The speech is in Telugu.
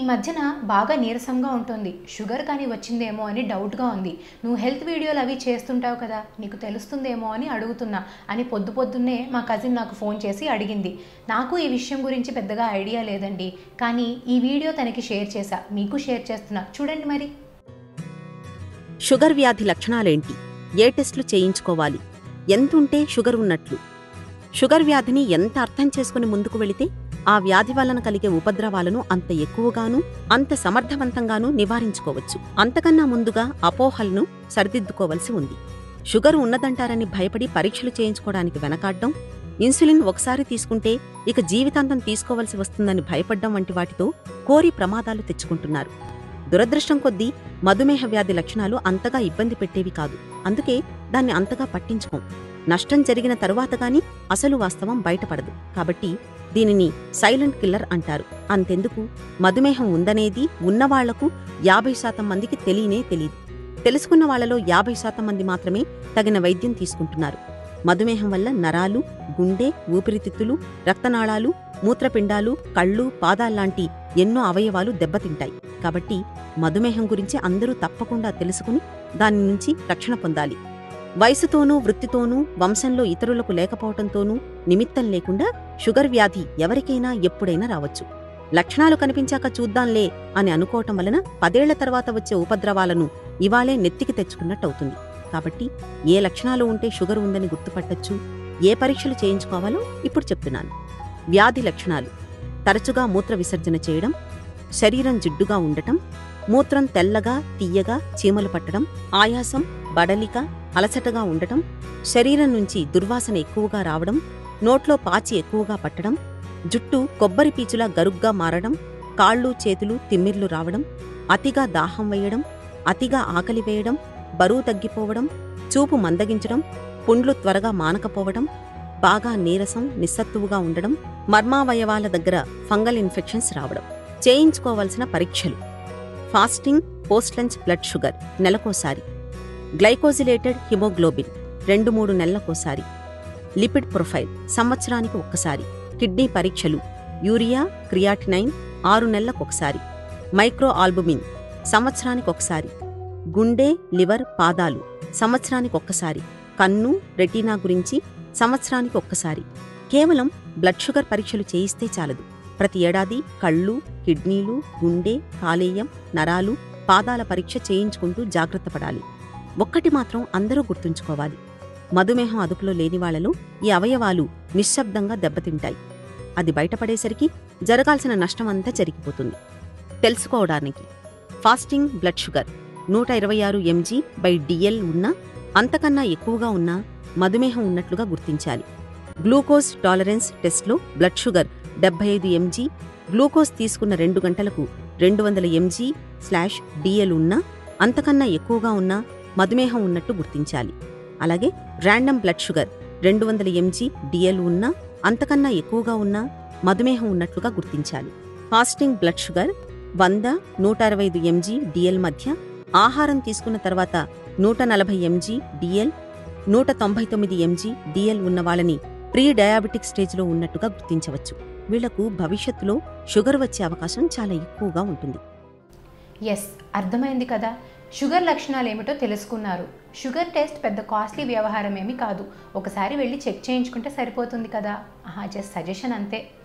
మధ్యన బాగా నీరసంగా ఉంటుంది షుగర్ కానీ వచ్చిందేమో అని డౌట్గా ఉంది నువ్వు హెల్త్ వీడియోలు అవి చేస్తుంటావు కదా నీకు తెలుస్తుందేమో అని అడుగుతున్నా అని పొద్దు పొద్దున్నే మా కజిన్ నాకు ఫోన్ చేసి అడిగింది నాకు ఈ విషయం గురించి పెద్దగా ఐడియా లేదండి కానీ ఈ వీడియో తనకి షేర్ చేశా మీకు షేర్ చేస్తున్నా చూడండి మరి షుగర్ వ్యాధి లక్షణాలేంటి ఏ టెస్టులు చేయించుకోవాలి ఎంతుంటే షుగర్ ఉన్నట్లు షుగర్ వ్యాధిని ఎంత అర్థం చేసుకుని ముందుకు వెళితే ఆ వ్యాధి వలన కలిగే ఉపద్రవాలను అంత ఎక్కువగాను అంత సమర్థవంతంగానూ నివారించుకోవచ్చు అంతకన్నా ముందుగా అపోహలను సరిదిద్దుకోవలసి ఉంది షుగర్ ఉన్నదంటారని భయపడి పరీక్షలు చేయించుకోవడానికి వెనకాడ్డం ఇన్సులిన్ ఒకసారి తీసుకుంటే ఇక జీవితాంతం తీసుకోవలసి వస్తుందని భయపడ్డం వంటి వాటితో కోరి ప్రమాదాలు తెచ్చుకుంటున్నారు దురదృష్టం కొద్దీ మధుమేహ వ్యాధి లక్షణాలు అంతగా ఇబ్బంది పెట్టేవి కాదు అందుకే దాన్ని అంతగా పట్టించుకోం నష్టం జరిగిన తరువాత గాని అసలు వాస్తవం బయటపడదు కాబట్టి దీనిని సైలెంట్ కిల్లర్ అంటారు అంతెందుకు మధుమేహం ఉందనేది ఉన్నవాళ్లకు యాభై శాతం మందికి తెలియనే తెలియదు తెలుసుకున్న వాళ్లలో యాభై శాతం మంది మాత్రమే తగిన వైద్యం తీసుకుంటున్నారు మధుమేహం వల్ల నరాలు గుండె ఊపిరితిత్తులు రక్తనాళాలు మూత్రపిండాలు కళ్ళు పాదాల్లాంటి ఎన్నో అవయవాలు దెబ్బతింటాయి కాబట్టి మధుమేహం గురించి అందరూ తప్పకుండా తెలుసుకుని దాని నుంచి రక్షణ పొందాలి వయసుతోనూ వృత్తితోనూ వంశంలో ఇతరులకు లేకపోవటంతోనూ నిమిత్తం లేకుండా షుగర్ వ్యాధి ఎవరికైనా ఎప్పుడైనా రావచ్చు లక్షణాలు కనిపించాక చూద్దాంలే అని అనుకోవటం వలన పదేళ్ల తర్వాత వచ్చే ఉపద్రవాలను ఇవాళే నెత్తికి తెచ్చుకున్నట్టవుతుంది కాబట్టి ఏ లక్షణాలు ఉంటే షుగర్ ఉందని గుర్తుపట్టొచ్చు ఏ పరీక్షలు చేయించుకోవాలో ఇప్పుడు చెప్తున్నాను వ్యాధి లక్షణాలు తరచుగా మూత్ర విసర్జన చేయడం శరీరం జిడ్డుగా ఉండటం మూత్రం తెల్లగా తీయగా చీమలు పట్టడం ఆయాసం బడలిక అలసటగా ఉండటం శరీరం నుంచి దుర్వాసన ఎక్కువగా రావడం నోట్లో పాచి ఎక్కువగా పట్టడం జుట్టు కొబ్బరి పీచులా గరుగ్గా మారడం కాళ్ళు చేతులు తిమ్మిర్లు రావడం అతిగా దాహం వేయడం అతిగా ఆకలి వేయడం బరువు తగ్గిపోవడం చూపు మందగించడం పుండ్లు త్వరగా మానకపోవడం బాగా నీరసం నిస్సత్తువుగా ఉండడం మర్మావయవాల దగ్గర ఫంగల్ ఇన్ఫెక్షన్స్ రావడం చేయించుకోవలసిన పరీక్షలు fasting post lunch blood sugar నెలకోసారి గ్లైకోజిలేటెడ్ హిమోగ్లోబిన్ రెండు మూడు నెలలకోసారి లిపిడ్ ప్రొఫైల్ సంవత్సరానికి ఒక్కసారి కిడ్నీ పరీక్షలు యూరియా క్రియాటినైన్ ఆరు నెలలకొకసారి మైక్రో ఆల్బుమిన్ సంవత్సరానికి ఒకసారి గుండె లివర్ పాదాలు సంవత్సరానికి ఒక్కసారి కన్ను రెటీనా గురించి సంవత్సరానికి ఒక్కసారి కేవలం బ్లడ్ షుగర్ పరీక్షలు చేయిస్తే చాలదు ప్రతి ఏడాది కళ్ళు కిడ్నీలు గుండె కాలేయం నరాలు పాదాల పరీక్ష చేయించుకుంటూ జాగ్రత్త పడాలి ఒక్కటి మాత్రం అందరూ గుర్తుంచుకోవాలి మధుమేహం అదుపులో లేని వాళ్లలో ఈ అవయవాలు నిశ్శబ్దంగా దెబ్బతింటాయి అది బయటపడేసరికి జరగాల్సిన నష్టమంతా జరిగిపోతుంది తెలుసుకోవడానికి ఫాస్టింగ్ బ్లడ్ షుగర్ నూట ఇరవై ఆరు ఎంజీ బై డిఎల్ ఉన్నా అంతకన్నా ఎక్కువగా ఉన్నా మధుమేహం ఉన్నట్లుగా గుర్తించాలి గ్లూకోజ్ టాలరెన్స్ టెస్ట్లో బ్లడ్ షుగర్ డెబ్బై ఐదు ఎంజీ గ్లూకోజ్ తీసుకున్న రెండు గంటలకు రెండు వందల ఎంజీ స్లాష్ డిఎల్ ఉన్నా అంతకన్నా ఎక్కువగా ఉన్నా మధుమేహం ఉన్నట్టు గుర్తించాలి అలాగే ర్యాండమ్ బ్లడ్ షుగర్ రెండు వందల ఎంజీ డిఎల్ ఉన్నా అంతకన్నా ఎక్కువగా ఉన్నా మధుమేహం ఉన్నట్లుగా గుర్తించాలి ఫాస్టింగ్ బ్లడ్ షుగర్ వంద నూట అరవై ఐదు ఎంజీ డిఎల్ మధ్య ఆహారం తీసుకున్న తర్వాత నూట నలభై ఎంజీ డిఎల్ నూట తొంభై తొమ్మిది ఎంజీ డిఎల్ ఉన్న వాళ్ళని ప్రీ డయాబెటిక్ స్టేజ్లో ఉన్నట్టుగా గుర్తించవచ్చు వీళ్లకు భవిష్యత్తులో షుగర్ వచ్చే అవకాశం చాలా ఎక్కువగా ఉంటుంది ఎస్ అర్థమైంది కదా షుగర్ లక్షణాలు ఏమిటో తెలుసుకున్నారు షుగర్ టెస్ట్ పెద్ద కాస్ట్లీ వ్యవహారం ఏమీ కాదు ఒకసారి వెళ్ళి చెక్ చేయించుకుంటే సరిపోతుంది కదా ఆహా జస్ట్ సజెషన్ అంతే